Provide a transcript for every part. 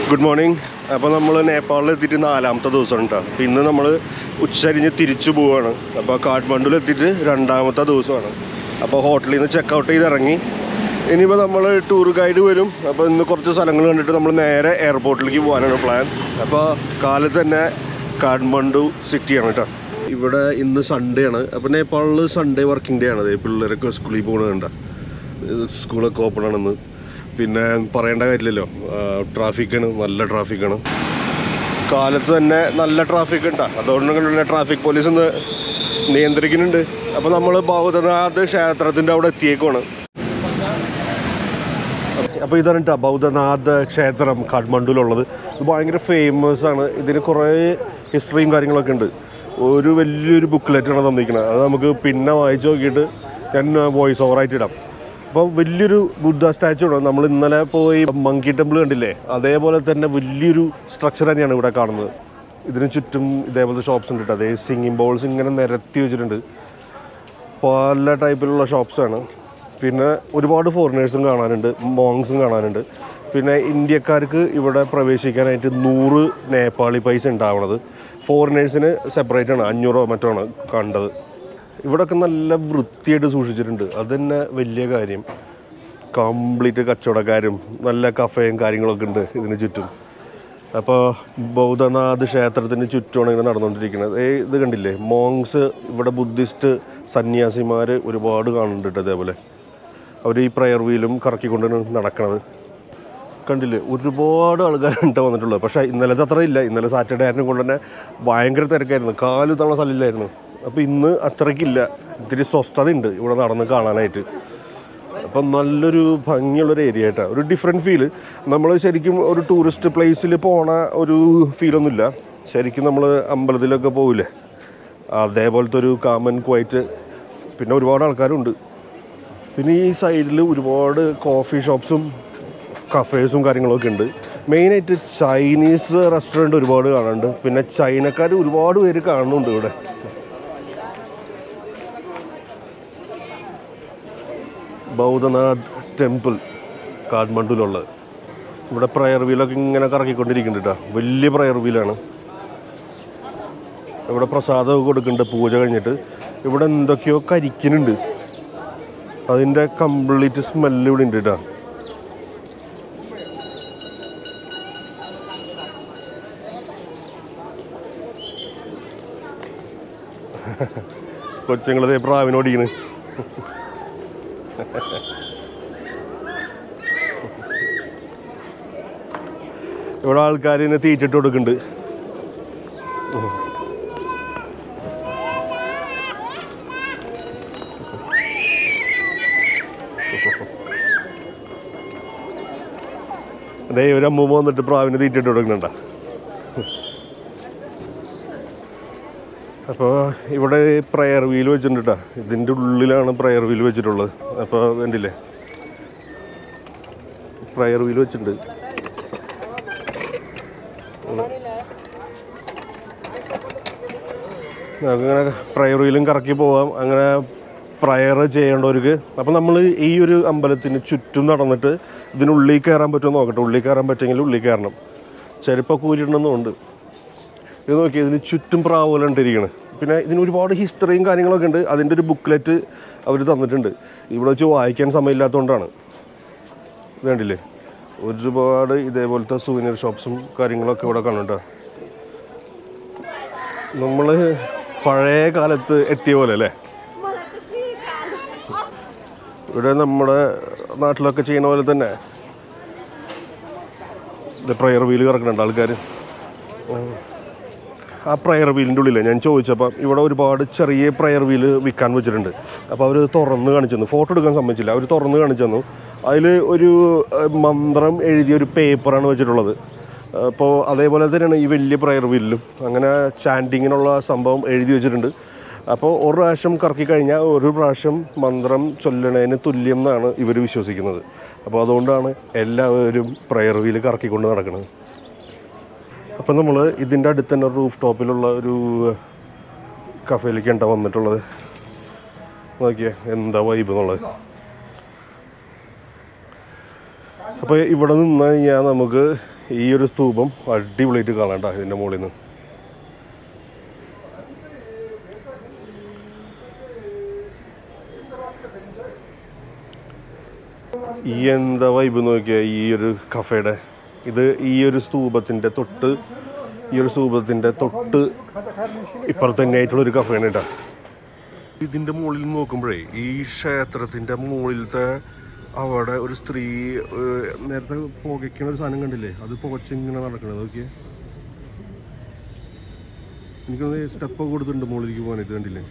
good morning അപ്പോൾ നമ്മൾ നേപ്പാളിൽ എത്തിയിട്ട് നാലാമത്തെ ദിവസം കേട്ടോ അപ്പോൾ ഇന്ന് നമ്മൾ ഉച്ചരിഞ്ഞ് തിരിച്ചു പോവുകയാണ് അപ്പോൾ കാഠ്മണ്ഡുവിൽ എത്തിയിട്ട് രണ്ടാമത്തെ ദിവസമാണ് അപ്പോൾ ഹോട്ടലിൽ നിന്ന് ചെക്ക് ഔട്ട് ചെയ്ത് ഇറങ്ങി ഇനിയിപ്പോൾ നമ്മൾ ടൂർ ഗൈഡ് വരും അപ്പോൾ ഇന്ന് കുറച്ച് സ്ഥലങ്ങൾ കണ്ടിട്ട് നമ്മൾ നേരെ എയർപോർട്ടിലേക്ക് പോകാനാണ് പ്ലാൻ അപ്പോൾ കാലത്ത് തന്നെ കാഠ്മണ്ഡു സിറ്റിയാണ് കേട്ടോ ഇവിടെ ഇന്ന് സൺഡേ ആണ് അപ്പോൾ നേപ്പാളിൽ സൺഡേ വർക്കിംഗ് ഡേ ആണ് ദേ പിള്ളേരൊക്കെ സ്കൂളിൽ പോകുന്നുണ്ട് സ്കൂളൊക്കെ ഓപ്പൺ ആണെന്ന് പിന്നെ പറയേണ്ട കാര്യമില്ലല്ലോ ട്രാഫിക്കാണ് നല്ല ട്രാഫിക്കാണ് കാലത്ത് തന്നെ നല്ല ട്രാഫിക് ഉണ്ടാ അതുകൊണ്ട് തന്നെ ട്രാഫിക് പോലീസ് ഇന്ന് നിയന്ത്രിക്കുന്നുണ്ട് അപ്പോൾ നമ്മൾ ബൗദ്ധനാഥ് ക്ഷേത്രത്തിൻ്റെ അവിടെ എത്തിയേക്കുവാണ് അപ്പോൾ ഇതാണ് കേട്ടോ ബൗദ്ധനാഥ് ക്ഷേത്രം കാഠ്മണ്ഡുവിലുള്ളത് ഇത് ഭയങ്കര ഫേമസ് ആണ് ഇതിന് കുറേ ഹിസ്റ്ററിയും കാര്യങ്ങളൊക്കെ ഉണ്ട് ഒരു വലിയൊരു ബുക്ക്ലെറ്റാണ് തന്നിരിക്കുന്നത് അത് നമുക്ക് പിന്നെ വായിച്ച് നോക്കിയിട്ട് ഞാൻ വോയിസ് ഓവറായിട്ട് ഇടാം അപ്പോൾ വലിയൊരു ബുദ്ധ സ്റ്റാച്ചു ഉണ്ട് നമ്മൾ ഇന്നലെ പോയി മങ്കി ടെമ്പിൾ കണ്ടില്ലേ അതേപോലെ തന്നെ വലിയൊരു സ്ട്രക്ചർ തന്നെയാണ് ഇവിടെ കാണുന്നത് ഇതിന് ചുറ്റും ഇതേപോലത്തെ ഷോപ്സ് ഉണ്ട് കേട്ടോ അതേ സിംഗിങ് ബോൾസ് ഇങ്ങനെ നിരത്തി വെച്ചിട്ടുണ്ട് പല ടൈപ്പിലുള്ള ഷോപ്സാണ് പിന്നെ ഒരുപാട് ഫോറിനേഴ്സും കാണാനുണ്ട് മോങ്സും കാണാനുണ്ട് പിന്നെ ഇന്ത്യക്കാർക്ക് ഇവിടെ പ്രവേശിക്കാനായിട്ട് നൂറ് നേപ്പാളി പൈസ ഉണ്ടാവണത് ഫോറിനേഴ്സിന് സെപ്പറേറ്റ് ആണ് അഞ്ഞൂറോ മറ്റോ ആണ് കണ്ടത് ഇവിടെയൊക്കെ നല്ല വൃത്തിയായിട്ട് സൂക്ഷിച്ചിട്ടുണ്ട് അത് തന്നെ വലിയ കാര്യം കംപ്ലീറ്റ് കച്ചവടക്കാരും നല്ല കഫേയും കാര്യങ്ങളൊക്കെ ഉണ്ട് ഇതിന് ചുറ്റും അപ്പോൾ ബൗദ്ധനാഥ് ക്ഷേത്രത്തിന് ചുറ്റുമാണ് ഇങ്ങനെ നടന്നുകൊണ്ടിരിക്കുന്നത് ഏ ഇത് കണ്ടില്ലേ മോങ്സ് ഇവിടെ ബുദ്ധിസ്റ്റ് സന്യാസിമാർ ഒരുപാട് കാണുന്നുണ്ട് കേട്ടോ അതേപോലെ അവർ ഈ പ്രയർ വീലും കറക്കിക്കൊണ്ടാണ് നടക്കണത് കണ്ടില്ലേ ഒരുപാട് ആൾക്കാരുണ്ട് വന്നിട്ടുള്ളത് പക്ഷേ ഇന്നലത്തെ അത്ര ഇല്ല ഇന്നലെ സാറ്റർഡേ ആയിരുന്നു കൊണ്ട് തന്നെ ഭയങ്കര തിരക്കായിരുന്നു കാല് തവണ സ്ഥലമില്ലായിരുന്നു അപ്പോൾ ഇന്ന് അത്രയ്ക്കില്ല ഇത്തിരി സ്വസ്ഥത ഉണ്ട് ഇവിടെ നടന്ന് കാണാനായിട്ട് അപ്പം നല്ലൊരു ഭംഗിയുള്ളൊരു ഏരിയ ആയിട്ടാണ് ഒരു ഡിഫറെൻറ്റ് ഫീല് നമ്മൾ ശരിക്കും ഒരു ടൂറിസ്റ്റ് പ്ലേസിൽ പോണ ഒരു ഫീലൊന്നുമില്ല ശരിക്കും നമ്മൾ അമ്പലത്തിലൊക്കെ പോവില്ലേ അതേപോലത്തെ ഒരു കാമൻ ക്വൈറ്റ് പിന്നെ ഒരുപാട് ആൾക്കാരുണ്ട് പിന്നെ ഈ സൈഡിൽ ഒരുപാട് കോഫി ഷോപ്സും കഫേസും കാര്യങ്ങളൊക്കെ ഉണ്ട് മെയിനായിട്ട് ചൈനീസ് റെസ്റ്റോറൻറ്റ് ഒരുപാട് കാണുന്നുണ്ട് പിന്നെ ചൈനക്കാർ ഒരുപാട് പേര് കാണുന്നുണ്ട് ഇവിടെ ബൗദ്ധനാഥ് ടെമ്പിൾ കാഠ്മണ്ഡുവിലുള്ളത് ഇവിടെ പ്രയർ വീലൊക്കെ ഇങ്ങനെ കറക്കിക്കൊണ്ടിരിക്കുന്നുണ്ട് കേട്ടോ വലിയ പ്രയർ വീലാണ് ഇവിടെ പ്രസാദമൊക്കെ കൊടുക്കുന്നുണ്ട് പൂജ കഴിഞ്ഞിട്ട് ഇവിടെ എന്തൊക്കെയോ കരിക്കുന്നുണ്ട് അതിൻ്റെ കംപ്ലീറ്റ് സ്മെല്ല് ഇവിടെ ഉണ്ട് കേട്ടോ കൊച്ചുങ്ങളതേ പ്രാവിനോടിക്കണ് ഇവിടെ ആൾക്കാർ ഇതിനെ തീറ്റിട്ട് കൊടുക്കുന്നുണ്ട് അതേ ഒരു അമ്മൂമ്മ വന്നിട്ട് പ്രാവിന് തീറ്റിട്ട് കൊടുക്കുന്നുണ്ട അപ്പോൾ ഇവിടെ പ്രയർ വീൽ വെച്ചിട്ടുണ്ട് കേട്ടോ ഇതിൻ്റെ ഉള്ളിലാണ് പ്രയർ വീൽ വെച്ചിട്ടുള്ളത് അപ്പോൾ കണ്ടില്ലേ പ്രയർ വീൽ വെച്ചിട്ടുണ്ട് അങ്ങനെ പ്രയർ വീലും കറക്കി പോവാം അങ്ങനെ പ്രയർ ചെയ്യേണ്ടവർക്ക് അപ്പം നമ്മൾ ഈ ഒരു അമ്പലത്തിന് ചുറ്റും നടന്നിട്ട് ഇതിനുള്ളിൽ കയറാൻ പറ്റുമോ നോക്കട്ടെ ഉള്ളിൽ കയറാൻ പറ്റുമെങ്കിൽ ഉള്ളിൽ കയറണം ചെരുപ്പൊക്കെ ഊരിടണമെന്നുണ്ട് ഇത് നോക്കി ഇതിന് ചുറ്റും പ്രാവുപോലെ ഇട്ടിരിക്കുന്നത് പിന്നെ ഇതിന് ഒരുപാട് ഹിസ്റ്ററിയും കാര്യങ്ങളൊക്കെ ഉണ്ട് അതിൻ്റെ ഒരു ബുക്ക്ലെറ്റ് അവർ തന്നിട്ടുണ്ട് ഇവിടെ വെച്ച് വായിക്കാൻ സമയമില്ലാത്തതുകൊണ്ടാണ് ഇത് കണ്ടില്ലേ ഒരുപാട് ഇതേപോലത്തെ സൂനിയർ ഷോപ്സും കാര്യങ്ങളൊക്കെ ഇവിടെ കാണും കേട്ടോ നമ്മൾ പഴയ കാലത്ത് എത്തിയ പോലെ അല്ലേ ഇവിടെ നമ്മുടെ നാട്ടിലൊക്കെ ചെയ്യുന്ന പോലെ തന്നെ ഇത് പ്രയർ വീല് കറക്കുന്നുണ്ട് ആൾക്കാർ ആ പ്രയർ വീലിൻ്റെ ഉള്ളിൽ ഞാൻ ചോദിച്ചപ്പോൾ ഇവിടെ ഒരുപാട് ചെറിയ പ്രയർ വീല് വിൽക്കാൻ വെച്ചിട്ടുണ്ട് അപ്പോൾ അവർ തുറന്ന് കാണിച്ചു തന്നു ഫോട്ടോ എടുക്കാൻ സമ്മതിച്ചില്ല അവർ തുറന്ന് കാണിച്ചു തന്നു അതിൽ ഒരു ഏഹ്, മന്ത്രം എഴുതിയ ഒരു പേപ്പറാണ് വെച്ചിട്ടുള്ളത് അപ്പോൾ അതേപോലെ തന്നെയാണ് ഈ വലിയ പ്രയർ വീലിലും അങ്ങനെ ചാൻഡിങ്ങിനുള്ള സംഭവം എഴുതി വെച്ചിട്ടുണ്ട് അപ്പോൾ ഒരു പ്രാവശ്യം കറക്കി കഴിഞ്ഞാൽ ഒരു പ്രാവശ്യം മന്ത്രം ചൊല്ലണതിന് തുല്യം എന്നാണ് ഇവർ വിശ്വസിക്കുന്നത് അപ്പോൾ അതുകൊണ്ടാണ് എല്ലാവരും പ്രയർ വീല് കറക്കിക്കൊണ്ട് നടക്കുന്നത് അപ്പം നമ്മൾ ഇതിൻ്റെ അടുത്ത് തന്നെ റൂഫ് ടോപ്പിലുള്ള ഒരു കഫേയിലേക്ക് ഉണ്ടാ വന്നിട്ടുള്ളത് നോക്കിയേ എന്താ വൈബ് എന്നുള്ളത് അപ്പോൾ ഇവിടെ നിന്ന് കഴിഞ്ഞാൽ നമുക്ക് ഈ ഒരു സ്തൂപം അടിപൊളിയായിട്ട് കാണാണ്ട ഇതിൻ്റെ മുകളിൽ നിന്ന് ഈ എന്താ വൈബ് നോക്കിയ ഈ ഒരു കഫേയുടെ ഇത് ഈ ഒരു സ്തൂപത്തിൻ്റെ തൊട്ട് ഈ ഒരു സ്തൂപത്തിൻ്റെ തൊട്ട് ഇപ്പുറത്ത് തന്നെ ആയിട്ടുള്ള ഒരു കഫേയാണ് കേട്ടോ ഇതിൻ്റെ മുകളിൽ നോക്കുമ്പോഴേ ഈ ക്ഷേത്രത്തിൻ്റെ മുകളിലത്തെ അവിടെ ഒരു സ്ത്രീ ഏഹ്, നേരത്തെ പുകയ്ക്കണ ഒരു സാധനം കണ്ടില്ലേ അത് പുകച്ചിങ്ങനെ നടക്കണത് നോക്കിയേ എനിക്കൊന്ന് സ്റ്റെപ്പ് കൊടുത്തിട്ടുണ്ട് മുകളിലേക്ക് പോകാനായിട്ട് കണ്ടില്ലേ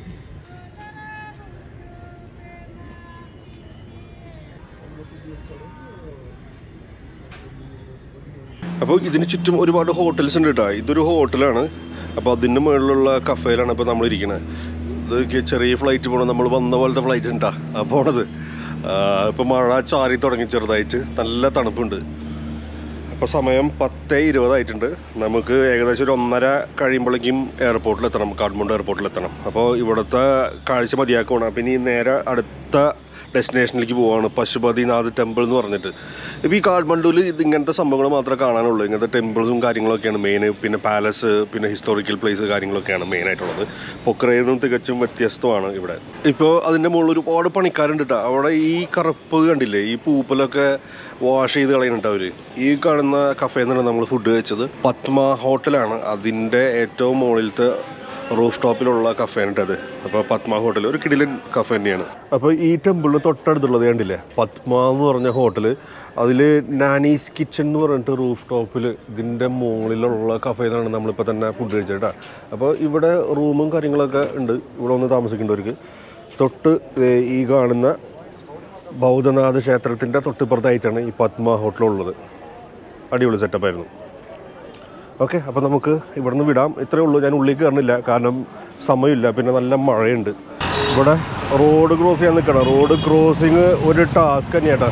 അപ്പോൾ ഇതിന് ചുറ്റും ഒരുപാട് ഹോട്ടൽസ് ഉണ്ട് കേട്ടോ ഇതൊരു ഹോട്ടലാണ് അപ്പോൾ അതിൻ്റെ മുകളിലുള്ള കഫേയിലാണ് ഇപ്പോൾ നമ്മൾ ഇരിക്കുന്നത് ഇത് ക- ചെറിയ ഫ്ലൈറ്റ് പോകണം നമ്മൾ വന്ന പോലത്തെ ഫ്ലൈറ്റ് ഉണ്ടാ ആ പോണത് ഇപ്പോൾ മഴ ചാറി തുടങ്ങി ചെറുതായിട്ട് നല്ല തണുപ്പുണ്ട് അപ്പോൾ സമയം പത്ത് ഇരുപതായിട്ടുണ്ട് നമുക്ക് ഏകദേശം ഒരു ഒന്നര കഴിയുമ്പോഴേക്കും എയർപോർട്ടിൽ എത്തണം കാഠ്മണ്ഡു എയർപോർട്ടിൽ എത്തണം അപ്പോൾ ഇവിടുത്തെ കാഴ്ച മതിയാക്കണം അപ്പം ഇനി നേരെ അടുത്ത ഡെസ്റ്റിനേഷനിലേക്ക് പോവാണ് പശുപതിനാഥ് ടെമ്പിൾ എന്ന് പറഞ്ഞിട്ട് ഇപ്പോൾ ഈ കാഠ്മണ്ഡുവിൽ ഇത് ഇങ്ങനത്തെ സംഭവങ്ങൾ മാത്രമേ കാണാനുള്ളൂ ഇങ്ങനത്തെ ടെമ്പിൾസും കാര്യങ്ങളൊക്കെയാണ് മെയിൻ പിന്നെ പാലസ് പിന്നെ ഹിസ്റ്റോറിക്കൽ പ്ലേസ് കാര്യങ്ങളൊക്കെയാണ് മെയിൻ ആയിട്ടുള്ളത് പൊക്രയിൽ നിന്നും തികച്ചും വ്യത്യസ്തമാണ് ഇവിടെ ഇപ്പോൾ അതിൻ്റെ മുകളിൽ ഒരുപാട് പണിക്കാരുണ്ട് കേട്ടോ അവിടെ ഈ കറുപ്പ് കണ്ടില്ലേ ഈ പൂപ്പലൊക്കെ വാഷ് ചെയ്ത് കളയുന്നുണ്ട് അവർ ഈ കാണുന്ന കഫേയിൽ നിന്നാണ് നമ്മൾ ഫുഡ് കഴിച്ചത് പത്മ ഹോട്ടലാണ് അതിൻ്റെ ഏറ്റവും മുകളിലത്തെ റൂഫ് ടോപ്പിലുള്ള കഫേനുണ്ട് അത് അപ്പോൾ പത്മ ഹോട്ടൽ ഒരു കിടിലൻ കഫേ തന്നെയാണ് അപ്പോൾ ഈ ടെമ്പിളിന് തൊട്ടടുത്തുള്ളത് കണ്ടില്ലേ പത്മ എന്ന് പറഞ്ഞ ഹോട്ടൽ അതിൽ നാനീസ് കിച്ചൺ എന്ന് പറഞ്ഞിട്ട് റൂഫ് ടോപ്പിൽ ഇതിൻ്റെ മുകളിലുള്ള കഫേയിൽ നിന്നാണ് നമ്മളിപ്പോൾ തന്നെ ഫുഡ് കഴിച്ചത് കേട്ടോ അപ്പോൾ ഇവിടെ റൂമും കാര്യങ്ങളൊക്കെ ഉണ്ട് ഇവിടെ ഒന്ന് താമസിക്കേണ്ടവർക്ക് തൊട്ട് ദേ ഈ കാണുന്ന ബൗദ്ധനാഥ ക്ഷേത്രത്തിൻ്റെ തൊട്ടിപ്പുറത്തായിട്ടാണ് ഈ പത്മ ഹോട്ടലുള്ളത് അടിപൊളി സെറ്റപ്പായിരുന്നു ഓക്കെ അപ്പോൾ നമുക്ക് ഇവിടെ നിന്ന് വിടാം ഇത്രയേ ഉള്ളൂ ഞാൻ ഉള്ളിൽ കയറുന്നില്ല കാരണം സമയമില്ല പിന്നെ നല്ല മഴയുണ്ട് ഇവിടെ റോഡ് ക്രോസ് ചെയ്യാൻ നിൽക്കണം റോഡ് ക്രോസിങ് ഒരു ടാസ്ക് തന്നെയാട്ടാ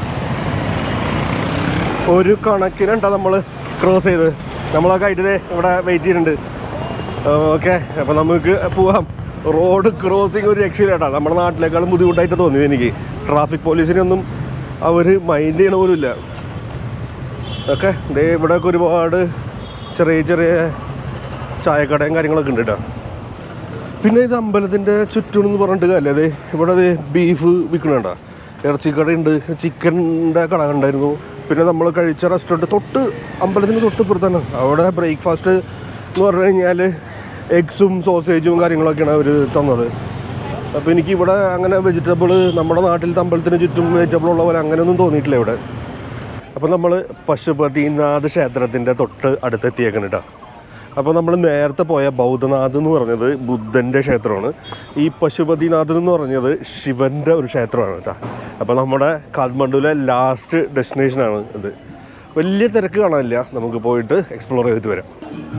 ഒരു കണക്കിനുണ്ടാ നമ്മൾ ക്രോസ് ചെയ്ത് നമ്മളൊക്കെ ആയിട്ട് ദേ ഇവിടെ വെയിറ്റ് ചെയ്യുന്നുണ്ട് ഓക്കെ അപ്പോൾ നമുക്ക് പോവാം റോഡ് ക്രോസിങ് ഒരു രക്ഷയില്ലാട്ടാ നമ്മുടെ നാട്ടിലേക്കാളും ബുദ്ധിമുട്ടായിട്ട് തോന്നിയത് എനിക്ക് ട്രാഫിക് പോലീസിനൊന്നും അവർ മൈൻഡ് ചെയ്യണ പോലും ഇല്ല ഓക്കെ ദേ ഇവിടെയൊക്കെ ഒരുപാട് ചെറിയ ചെറിയ ചായക്കടയും കാര്യങ്ങളൊക്കെ ഉണ്ട് കേട്ടോ പിന്നെ ഇത് അമ്പലത്തിൻ്റെ ചുറ്റും എന്ന് പറഞ്ഞിട്ട് കാര്യമില്ല അതെ ഇവിടെ അതെ ബീഫ് വിൽക്കണണ്ട ഇറച്ചിക്കടയുണ്ട് ചിക്കൻ്റെ കട ഉണ്ടായിരുന്നു പിന്നെ നമ്മൾ കഴിച്ച റെസ്റ്റോറൻറ്റ് തൊട്ട് അമ്പലത്തിന് തൊട്ട് പുറത്താണ് അവിടെ ബ്രേക്ക്ഫാസ്റ്റ് എന്ന് പറഞ്ഞു കഴിഞ്ഞാൽ എഗ്സും സോസേജും കാര്യങ്ങളൊക്കെയാണ് അവർ തന്നത് അപ്പോൾ എനിക്ക് ഇവിടെ അങ്ങനെ വെജിറ്റബിൾ നമ്മുടെ നാട്ടിലത്തെ അമ്പലത്തിന് ചുറ്റും വെജിറ്റബിൾ ഉള്ള പോലെ അങ്ങനെയൊന്നും തോന്നിയിട്ടില്ല ഇവിടെ അപ്പോൾ നമ്മൾ പശുപതിനാഥ് ക്ഷേത്രത്തിൻ്റെ തൊട്ട് അടുത്തെത്തിയേക്കണം കേട്ടോ അപ്പോൾ നമ്മൾ നേരത്തെ പോയ ബൗദ്ധനാഥ് എന്ന് പറഞ്ഞത് ബുദ്ധൻ്റെ ക്ഷേത്രമാണ് ഈ പശുപതിനാഥ് എന്ന് പറഞ്ഞത് ശിവൻ്റെ ഒരു ക്ഷേത്രമാണ് കേട്ടോ അപ്പോൾ നമ്മുടെ കാഠ്മണ്ഡുവിലെ ലാസ്റ്റ് ഡെസ്റ്റിനേഷനാണ് ഇത് വലിയ തിരക്ക് കാണാനില്ല നമുക്ക് പോയിട്ട് എക്സ്പ്ലോർ ചെയ്തിട്ട് വരാം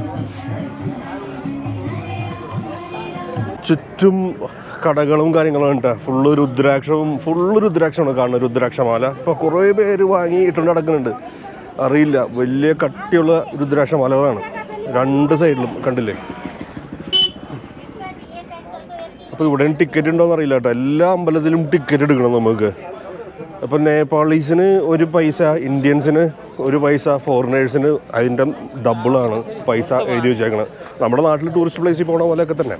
ചുറ്റും കടകളും കാര്യങ്ങളും ഉണ്ട് ഫുള്ള് രുദ്രാക്ഷവും ഫുള്ള് രുദ്രാക്ഷമാണ് കാണുന്നത് രുദ്രാക്ഷമാല ഇപ്പോൾ കുറേ പേര് വാങ്ങി ഇട്ടുകൊണ്ട് നടക്കുന്നുണ്ട് അറിയില്ല വലിയ കട്ടിയുള്ള രുദ്രാക്ഷമാലകളാണ് രണ്ട് സൈഡിലും കണ്ടില്ലേ അപ്പോൾ ഇവിടെയും ടിക്കറ്റ് ഉണ്ടോയെന്ന് അറിയില്ല കേട്ടോ എല്ലാ അമ്പലത്തിലും ടിക്കറ്റ് എടുക്കണം നമുക്ക് അപ്പോൾ നേപ്പാളീസിന് ഒരു പൈസ ഇന്ത്യൻസിന് ഒരു പൈസ ഫോറിനേഴ്സിന് അതിൻ്റെ ഡബിളാണ് പൈസ എഴുതി വെച്ചേക്കണത് നമ്മുടെ നാട്ടിൽ ടൂറിസ്റ്റ് പ്ലേസിൽ പോണ പോലെയൊക്കെ തന്നെ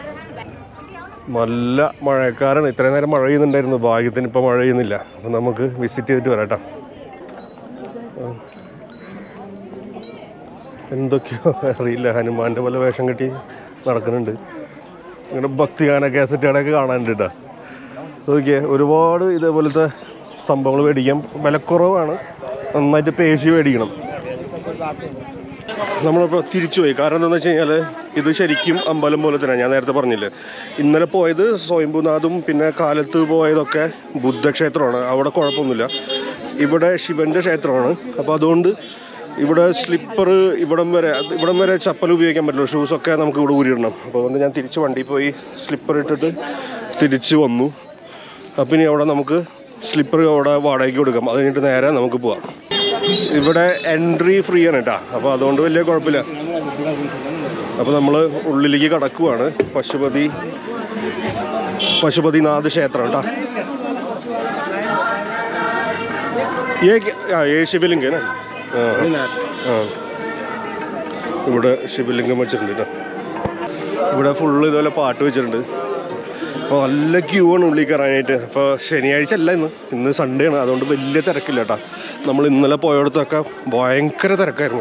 നല്ല മഴക്കാരാണ് ഇത്രയും നേരം മഴ പെയ്യുന്നുണ്ടായിരുന്നു ഭാഗ്യത്തിന് ഇപ്പോൾ മഴ പെയ്യുന്നില്ല അപ്പം നമുക്ക് വിസിറ്റ് ചെയ്തിട്ട് വരാം കേട്ടോ എന്തൊക്കെയോ അറിയില്ല ഹനുമാൻ്റെ പോലെ വേഷം കെട്ടി നടക്കുന്നുണ്ട് ഇങ്ങനെ ഭക്തിഗാന കാസറ്റുകളൊക്കെ കാണാനുണ്ട് കേട്ടോ നോക്കിയേ ഒരുപാട് ഇതേപോലത്തെ സംഭവങ്ങൾ മേടിക്കാം വിലക്കുറവാണ് നന്നായിട്ട് പേശി മേടിക്കണം നമ്മളിപ്പോൾ തിരിച്ചു പോയി കാരണം എന്താണെന്ന് വെച്ച് കഴിഞ്ഞാൽ ഇത് ശരിക്കും അമ്പലം പോലെ തന്നെ ഞാൻ നേരത്തെ പറഞ്ഞില്ലേ ഇന്നലെ പോയത് സ്വയംഭൂനാഥും പിന്നെ കാലത്ത് പോയതൊക്കെ ബുദ്ധക്ഷേത്രമാണ് അവിടെ കുഴപ്പമൊന്നുമില്ല ഇവിടെ ശിവൻ്റെ ക്ഷേത്രമാണ് അപ്പോൾ അതുകൊണ്ട് ഇവിടെ സ്ലിപ്പർ ഇവിടം വരെ അത് ഇവിടം വരെ ചപ്പൽ ഉപയോഗിക്കാൻ പറ്റില്ല ഷൂസൊക്കെ നമുക്ക് ഇവിടെ ഊരിയിടണം അപ്പോൾ അതുകൊണ്ട് ഞാൻ തിരിച്ച് വണ്ടിയിൽ പോയി സ്ലിപ്പർ ഇട്ടിട്ട് തിരിച്ച് വന്നു അപ്പം ഇനി അവിടെ നമുക്ക് സ്ലിപ്പർ അവിടെ വാടകയ്ക്ക് കൊടുക്കാം അത് കഴിഞ്ഞിട്ട് നേരെ നമുക്ക് പോവാം ഇവിടെ എൻട്രി ഫ്രീ ആണ് കേട്ടോ അപ്പോൾ അതുകൊണ്ട് വലിയ കുഴപ്പമില്ല അപ്പോൾ നമ്മൾ ഉള്ളിലേക്ക് കടക്കുവാണ് പശുപതി പശുപതിനാഥ് ക്ഷേത്രം കേട്ടോ ये क्या- हाँ, ये शिवलिंग है ना हाँ ആ ഇവിടെ ശിവലിംഗം വെച്ചിട്ടുണ്ട് കേട്ടോ ഇവിടെ ഫുള്ള് ഇതുപോലെ പാട്ട് വെച്ചിട്ടുണ്ട് അപ്പോൾ നല്ല ക്യൂ ആണ് ഉള്ളിൽ കയറാനായിട്ട് അപ്പോൾ ശനിയാഴ്ച അല്ല ഇന്ന് ഇന്ന് സൺഡേ ആണ് അതുകൊണ്ട് വലിയ തിരക്കില്ല കേട്ടോ നമ്മൾ ഇന്നലെ പോയടത്തൊക്കെ ഭയങ്കര തിരക്കായിരുന്നു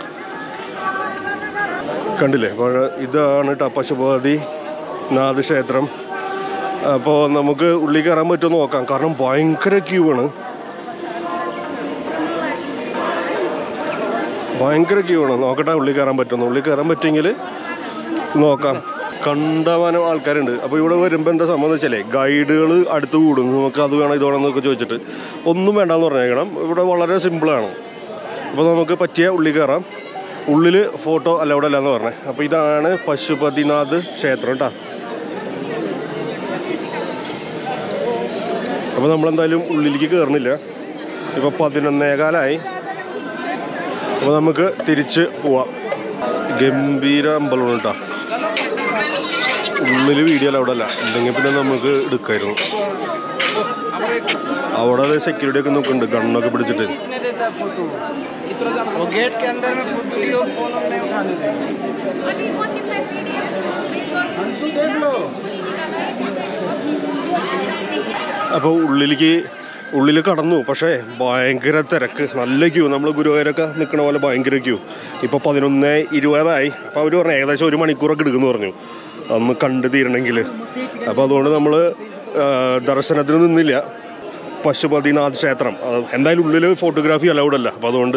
കണ്ടില്ലേ അപ്പോൾ ഇതാണ് കേട്ടോ പശുപതി നാഥ് ക്ഷേത്രം അപ്പോൾ നമുക്ക് ഉള്ളിൽ കയറാൻ പറ്റുമോ നോക്കാം കാരണം ഭയങ്കര ക്യൂ ആണ് ഭയങ്കര ക്യൂ ആണ് നോക്കട്ടെ ഉള്ളിൽ കയറാൻ പറ്റുമെന്ന് ഉള്ളിൽ കയറാൻ പറ്റുമെങ്കിൽ നോക്കാം കണ്ടവാനം ആൾക്കാരുണ്ട് അപ്പോൾ ഇവിടെ വരുമ്പോൾ എന്താ സംഭവം വെച്ചാലേ ഗൈഡുകൾ അടുത്ത് കൂടും നമുക്ക് അത് വേണം ഇത് വേണം എന്നൊക്കെ ചോദിച്ചിട്ട് ഒന്നും വേണ്ടെന്ന് പറഞ്ഞേക്കണം ഇവിടെ വളരെ സിമ്പിളാണ് അപ്പോൾ നമുക്ക് പറ്റിയ ഉള്ളിൽ കയറാം ഉള്ളിൽ ഫോട്ടോ അലൗഡ് അല്ല എന്ന് പറഞ്ഞത് അപ്പോൾ ഇതാണ് പശുപതിനാഥ് ക്ഷേത്രം കേട്ടോ അപ്പോൾ നമ്മളെന്തായാലും ഉള്ളിലേക്ക് കയറുന്നില്ല ഇപ്പോൾ പതിനൊന്നേകാലായി അപ്പോൾ നമുക്ക് തിരിച്ച് പോവാം ഗംഭീര അമ്പലമാണ് കേട്ടോ ഉള്ളിൽ വീഡിയോ അല്ല അവിടെ അല്ല ഉണ്ടെങ്കിൽ പിന്നെ നമുക്ക് എടുക്കായിരുന്നു അവിടെ സെക്യൂരിറ്റി ഒക്കെ നോക്കുന്നുണ്ട് ഗണ്ണൊക്കെ പിടിച്ചിട്ട് वो गेट के अंदर में वीडियो फोन नहीं उठाने देंगे अभी कौन सी वीडियो देख लो അപ്പോൾ ഉള്ളിലേക്ക് ഉള്ളിൽ കടന്നു പക്ഷേ ഭയങ്കര തിരക്ക് നല്ല ക്യൂ നമ്മൾ ഗുരുവായൂരൊക്കെ നിൽക്കണ പോലെ ഭയങ്കര ക്യൂ ഇപ്പോൾ പതിനൊന്ന് ഇരുപതായി അപ്പോൾ അവർ പറഞ്ഞു ഏകദേശം ഒരു മണിക്കൂറൊക്കെ എടുക്കുമെന്ന് പറഞ്ഞു അന്ന് കണ്ടു തീരണമെങ്കിൽ അപ്പോൾ അതുകൊണ്ട് നമ്മൾ ദർശനത്തിന് നിന്നില്ല പശുപതിനാഥ് ക്ഷേത്രം അത് എന്തായാലും ഉള്ളിൽ ഫോട്ടോഗ്രാഫി അലൗഡ് അല്ല അപ്പോൾ അതുകൊണ്ട്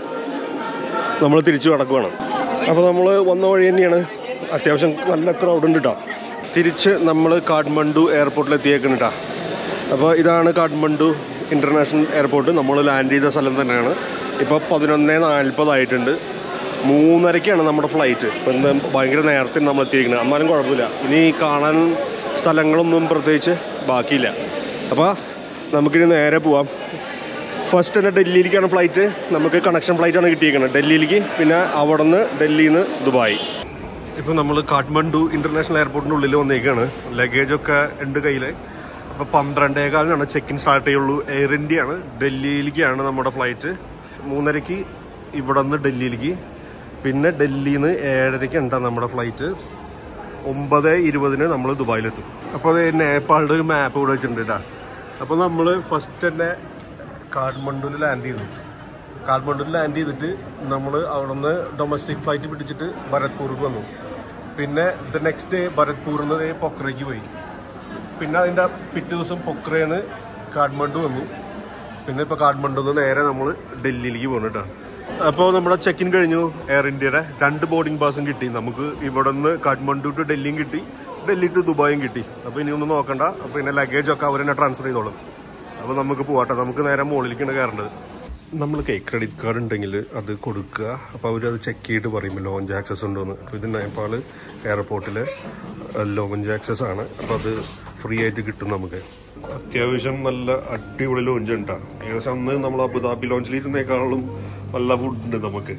നമ്മൾ തിരിച്ചു നടക്കുവാണ് അപ്പോൾ നമ്മൾ വന്ന വഴി തന്നെയാണ് അത്യാവശ്യം നല്ല ക്രൗഡ് ഉണ്ട് കേട്ടോ തിരിച്ച് നമ്മൾ കാഠ്മണ്ഡു എയർപോർട്ടിൽ എത്തിയേക്കണം കേട്ടോ അപ്പോൾ ഇതാണ് കാഠ്മണ്ഡു ഇൻ്റർനാഷണൽ എയർപോർട്ട് നമ്മൾ ലാൻഡ് ചെയ്ത സ്ഥലം തന്നെയാണ് ഇപ്പോൾ പതിനൊന്ന് നാൽപ്പതായിട്ടുണ്ട് മൂന്നരയ്ക്കാണ് നമ്മുടെ ഫ്ലൈറ്റ് ഇപ്പം ഇന്ന് ഭയങ്കര നേരത്തെ നമ്മൾ എത്തിയിരിക്കുന്നത് എന്നാലും കുഴപ്പമില്ല ഇനി കാണാൻ സ്ഥലങ്ങളൊന്നും പ്രത്യേകിച്ച് ബാക്കിയില്ല അപ്പോൾ നമുക്കിനി നേരെ പോവാം ഫസ്റ്റ് തന്നെ ഡൽഹിയിലേക്കാണ് ഫ്ലൈറ്റ് നമുക്ക് കണക്ഷൻ ഫ്ലൈറ്റാണ് കിട്ടിയിരിക്കുന്നത് ഡൽഹിയിലേക്ക് പിന്നെ അവിടെ നിന്ന് ഡൽഹിയിൽ നിന്ന് ദുബായ് ഇപ്പോൾ നമ്മൾ കാഠ്മണ്ഡു ഇൻ്റർനാഷണൽ എയർപോർട്ടിൻ്റെ ഉള്ളിൽ വന്നേക്കാണ് ലഗേജൊക്കെ ഉണ്ട് കയ്യിൽ അപ്പോൾ പന്ത്രണ്ടേകാലിനാണ് ചെക്ക് ഇൻ സ്റ്റാർട്ട് ചെയ്യുള്ളൂ എയർ ഇന്ത്യ ആണ് ഡൽഹിയിലേക്കാണ് നമ്മുടെ ഫ്ലൈറ്റ് മൂന്നരയ്ക്ക് ഇവിടെ നിന്ന് ഡൽഹിയിലേക്ക് പിന്നെ ഡൽഹിയിൽ നിന്ന് ഏഴരയ്ക്ക് ഉണ്ടാകും നമ്മുടെ ഫ്ലൈറ്റ് ഒമ്പത് ഇരുപതിന് നമ്മൾ ദുബായിലെത്തും അപ്പോൾ അത് നേപ്പാളിൻ്റെ ഒരു മാപ്പ് ഇവിടെ വെച്ചിട്ടുണ്ട് കേട്ടോ അപ്പോൾ നമ്മൾ ഫസ്റ്റ് തന്നെ കാഠ്മണ്ഡുവിൽ ലാൻഡ് ചെയ്തു കാഠ്മണ്ഡുവിൽ ലാൻഡ് ചെയ്തിട്ട് നമ്മൾ അവിടെ നിന്ന് ഡൊമസ്റ്റിക് ഫ്ലൈറ്റ് പിടിച്ചിട്ട് ഭരത്പൂർക്ക് വന്നു പിന്നെ ദ നെക്സ്റ്റ് ഡേ ഭരത്പൂരിൽ നിന്ന് പൊക്രയ്ക്ക് പോയി പിന്നെ അതിൻ്റെ പിറ്റേ ദിവസം പൊക്രയിൽ നിന്ന് കാഠ്മണ്ഡു വന്നു പിന്നെ ഇപ്പോൾ കാഠ്മണ്ഡു നിന്ന് നേരെ നമ്മൾ ഡൽഹിയിലേക്ക് പോകുന്നു കേട്ടോ അപ്പോൾ നമ്മുടെ ചെക്ക് ഇൻ കഴിഞ്ഞു എയർ ഇന്ത്യയുടെ രണ്ട് ബോർഡിംഗ് പാസും കിട്ടി നമുക്ക് ഇവിടെ നിന്ന് കാഠ്മണ്ഡു ടു ഡൽഹിയും കിട്ടി ഡൽഹി ടു ദുബായും കിട്ടി അപ്പോൾ ഇനി ഒന്നും നോക്കണ്ട അപ്പോൾ പിന്നെ ലഗേജ് ഒക്കെ അവർ തന്നെ ട്രാൻസ്ഫർ ചെയ്തോളും അപ്പോൾ നമുക്ക് പോവാട്ടെ നമുക്ക് നേരെ മുകളിലേക്കാണ് കയറേണ്ടത് നമ്മൾക്ക് ക്രെഡിറ്റ് കാർഡ് ഉണ്ടെങ്കിൽ അത് കൊടുക്കുക അപ്പോൾ അവർ അത് ചെക്ക് ചെയ്തിട്ട് പറയും ലോഞ്ച് ആക്സസ് ഉണ്ടോയെന്ന് അപ്പോൾ ഇത് നേപ്പാൾ എയർപോർട്ടിൽ ലോഞ്ച് ആക്സസ് ആണ് അപ്പോൾ അത് ഫ്രീ ആയിട്ട് കിട്ടും നമുക്ക് അത്യാവശ്യം നല്ല അടിപൊളി ലോഞ്ച് ഉണ്ടാ ഏകദേശം അന്ന് നമ്മൾ അബുദാബി ലോഞ്ചിൽ ഇരുന്നേക്കാളും നല്ല ഫുഡ് ഉണ്ട് നമുക്ക്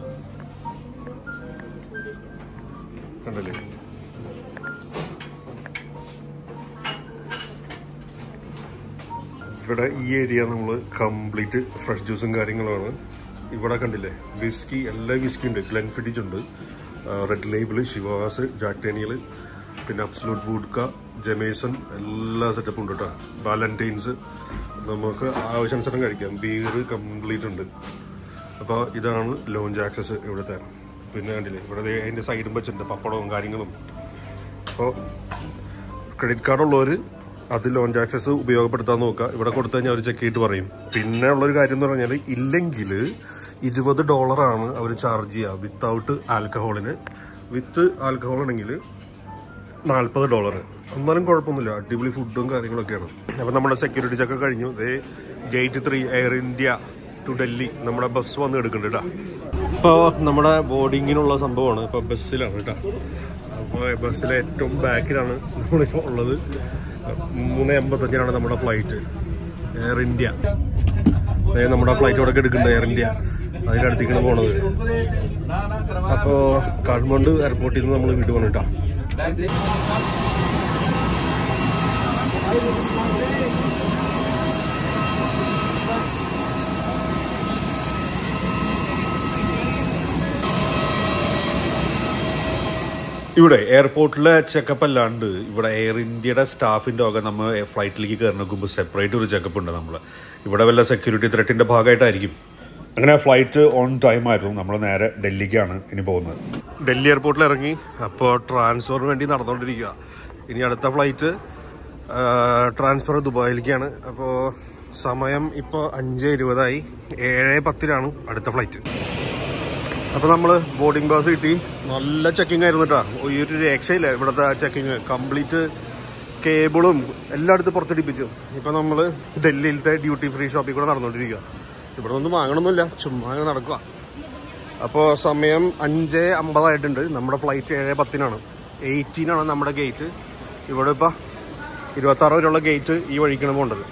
കണ്ടല്ലേ ഇവിടെ ഈ ഏരിയ നമ്മൾ കംപ്ലീറ്റ് ഫ്രഷ് ജ്യൂസും കാര്യങ്ങളുമാണ് ഇവിടെ കണ്ടില്ലേ വിസ്കി എല്ലാ വിസ്കി ഉണ്ട് ഗ്ലെൻഫിഡിച്ച് ഉണ്ട് red label Chivas Jack Daniel പിന്നെ അബ്സലൂട്ട് വൂഡ്ക ജമേസൺ എല്ലാ സെറ്റപ്പും ഉണ്ട് കേട്ടോ വാലന്റൈൻസ് നമുക്ക് ആവശ്യാനുസരണം കഴിക്കാം ബീർ കംപ്ലീറ്റ് ഉണ്ട് അപ്പോൾ ഇതാണ് ലോഞ്ച് ആക്സസ് ഇവിടുത്തെ പിന്നെ കണ്ടില്ലേ ഇവിടെ ദേ അതിൻ്റെ സൈഡും വെച്ചിട്ടുണ്ട് പപ്പടവും കാര്യങ്ങളും അപ്പോൾ ക്രെഡിറ്റ് കാർഡ് ഉള്ളവർ അത് ലോഞ്ച് ആക്സസ് ഉപയോഗപ്പെടുത്താൻ നോക്കുക ഇവിടെ കൊടുത്തു കഴിഞ്ഞാൽ അവർ ചെക്ക് ചെയ്തിട്ട് പറയും പിന്നെ ഉള്ളൊരു കാര്യം എന്ന് പറഞ്ഞാൽ ഇല്ലെങ്കിൽ ഇരുപത് ഡോളറാണ് അവർ ചാർജ് ചെയ്യുക വിത്തൗട്ട് ആൽക്കഹോളിന് വിത്ത് ആൽക്കഹോൾ ആണെങ്കിൽ നാൽപ്പത് ഡോളർ എന്നാലും കുഴപ്പമൊന്നുമില്ല അടിപൊളി ഫുഡും കാര്യങ്ങളൊക്കെയാണ് അപ്പോൾ നമ്മുടെ സെക്യൂരിറ്റി ചെക്ക് കഴിഞ്ഞു ഇതേ gate three air India to Delhi നമ്മുടെ ബസ് വന്ന് എടുക്കുന്നുണ്ട് കേട്ടോ ഇപ്പോൾ നമ്മുടെ ബോർഡിങ്ങിനുള്ള സംഭവമാണ് ഇപ്പോൾ ബസ്സിലാണ് കേട്ടോ അപ്പോൾ ബസ്സിലെ ഏറ്റവും ബാക്കിലാണ് നമ്മൾ ഉള്ളത് മൂന്ന് എൺപത്തഞ്ചിനാണ് നമ്മുടെ ഫ്ലൈറ്റ് എയർ ഇന്ത്യ ദേ നമ്മുടെ ഫ്ലൈറ്റ് ഇവിടെ എടുക്കുന്നുണ്ട് എയർ ഇന്ത്യ അതിനടുത്തേക്കാണ് പോണത് അപ്പോൾ കാഠ്മണ്ഡു എയർപോർട്ടിൽ നിന്ന് നമ്മൾ വീട്ടിൽ വന്നിട്ടാ ഇവിടെ എയർപോർട്ടിലെ ചെക്കപ്പ് അല്ലാണ്ട് ഇവിടെ എയർ ഇന്ത്യയുടെ സ്റ്റാഫിൻ്റെ ഒക്കെ നമ്മൾ ഫ്ലൈറ്റിലേക്ക് കയറുന്ന മുമ്പ് സെപ്പറേറ്റ് ഒരു ചെക്കപ്പ് ഉണ്ട് നമ്മൾ ഇവിടെ വല്ല സെക്യൂരിറ്റി ത്രെറ്റിൻ്റെ ഭാഗമായിട്ടായിരിക്കും അങ്ങനെ ഫ്ലൈറ്റ് ഓൺ ടൈം ആയിരുന്നു നമ്മൾ നേരെ ഡൽഹിക്കാണ് ഇനി പോകുന്നത് ഡൽഹി എയർപോർട്ടിൽ ഇറങ്ങി അപ്പോൾ ട്രാൻസ്ഫറിന് വേണ്ടി നടന്നുകൊണ്ടിരിക്കുക ഇനി അടുത്ത ഫ്ലൈറ്റ് ട്രാൻസ്ഫർ ദുബായിലേക്കാണ് അപ്പോൾ സമയം ഇപ്പോൾ അഞ്ച് ഇരുപതായി ഏഴ് പത്തിനാണ് അടുത്ത ഫ്ലൈറ്റ് അപ്പോൾ നമ്മൾ ബോർഡിംഗ് പാസ് കിട്ടി നല്ല ചെക്കിംഗ് ആയിരുന്നു കേട്ടോ ഈ ഒരു രക്ഷയില്ല ഇവിടുത്തെ ചെക്കിങ് കംപ്ലീറ്റ് കേബിളും എല്ലായിടത്തും പുറത്തിടിപ്പിച്ചു ഇപ്പം നമ്മൾ ഡൽഹിയിലത്തെ ഡ്യൂട്ടി ഫ്രീ ഷോപ്പിൽ കൂടെ നടന്നുകൊണ്ടിരിക്കുക ഇവിടെ ഒന്നും വാങ്ങണമെന്നില്ല ചുമ്മാ അങ്ങനെ നടക്കുക അപ്പോൾ സമയം അഞ്ച് അമ്പതായിട്ടുണ്ട് നമ്മുടെ ഫ്ലൈറ്റ് ഏഴ് പത്തിനാണ് എയ്റ്റീനാണ് നമ്മുടെ ഗേറ്റ് ഇവിടെ ഇപ്പോൾ ഇരുപത്താറ് വരെയുള്ള ഗേറ്റ് ഈ വഴിക്കാണ് പോകേണ്ടത്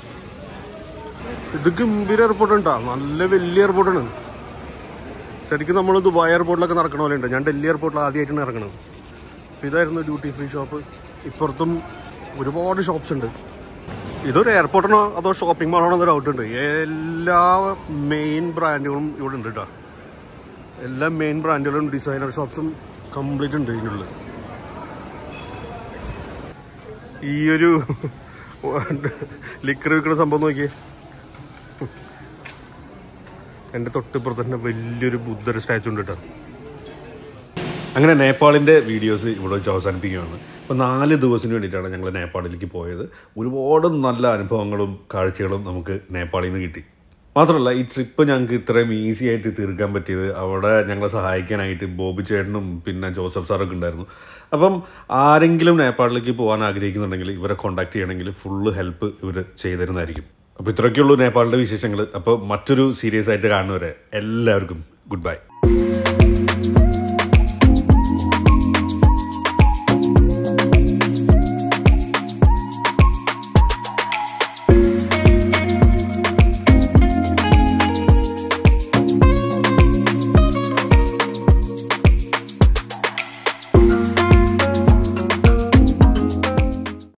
ഇത് ഗംഭീര എയർപോർട്ട് ഉണ്ടാ നല്ല വലിയ എയർപോർട്ടാണ് ശരിക്കും നമ്മൾ ദുബായ് എയർപോർട്ടിലൊക്കെ നടക്കണ പോലെ ഉണ്ട് ഞാൻ ഡൽഹി എയർപോർട്ടിൽ ആദ്യമായിട്ടാണ് ഇറങ്ങണത് അപ്പോൾ ഇതായിരുന്നു ഡ്യൂട്ടി ഫ്രീ ഷോപ്പ് ഇപ്പുറത്തും ഒരുപാട് ഷോപ്സ് ഉണ്ട് ഇതൊരു എയർപോർട്ടാണോ അതോ ഷോപ്പിംഗ് മാളാണോ എന്നൊരു ഡൗട്ട് ഉണ്ട് എല്ലാ മെയിൻ ബ്രാൻഡുകളും ഇവിടെ ഉണ്ട് കേട്ടോ എല്ലാ മെയിൻ ബ്രാൻഡുകളും ഡിസൈനർ ഷോപ്സും കംപ്ലീറ്റ് ഉണ്ട് ഇതിനുള്ളിൽ ഈ ഒരു ലിക്കർ വിൽക്കുന്ന സംഭവം നോക്കിയേ എൻ്റെ തൊട്ടിപ്പുറത്ത് തന്നെ വലിയൊരു ബുദ്ധര സ്റ്റാച്ചു ഉണ്ട് കേട്ടോ അങ്ങനെ നേപ്പാളിൻ്റെ വീഡിയോസ് ഇവിടെ വെച്ച് അവസാനിപ്പിക്കുകയാണ് അപ്പോൾ നാല് ദിവസത്തിന് വേണ്ടിയിട്ടാണ് ഞങ്ങൾ നേപ്പാളിലേക്ക് പോയത് ഒരുപാട് നല്ല അനുഭവങ്ങളും കാഴ്ചകളും നമുക്ക് നേപ്പാളിൽ നിന്ന് കിട്ടി മാത്രമല്ല ഈ ട്രിപ്പ് ഞങ്ങൾക്ക് ഇത്രയും ഈസി ആയിട്ട് തീർക്കാൻ പറ്റിയത് അവിടെ ഞങ്ങളെ സഹായിക്കാനായിട്ട് ബോബി ചേട്ടനും പിന്നെ ജോസഫ് സാറൊക്കെ ഉണ്ടായിരുന്നു അപ്പം ആരെങ്കിലും നേപ്പാളിലേക്ക് പോകാൻ ആഗ്രഹിക്കുന്നുണ്ടെങ്കിൽ ഇവരെ കോൺടാക്ട് ചെയ്യണമെങ്കിൽ ഫുള്ള് ഹെൽപ്പ് ഇവർ ചെയ്തിരുന്നതായിരിക്കും അപ്പോൾ ഇത്രയൊക്കെയുള്ളൂ നേപ്പാളിൻ്റെ വിശേഷങ്ങൾ അപ്പോൾ മറ്റൊരു സീരിയസ് ആയിട്ട് കാണുന്നവരെ എല്ലാവർക്കും ഗുഡ് ബൈ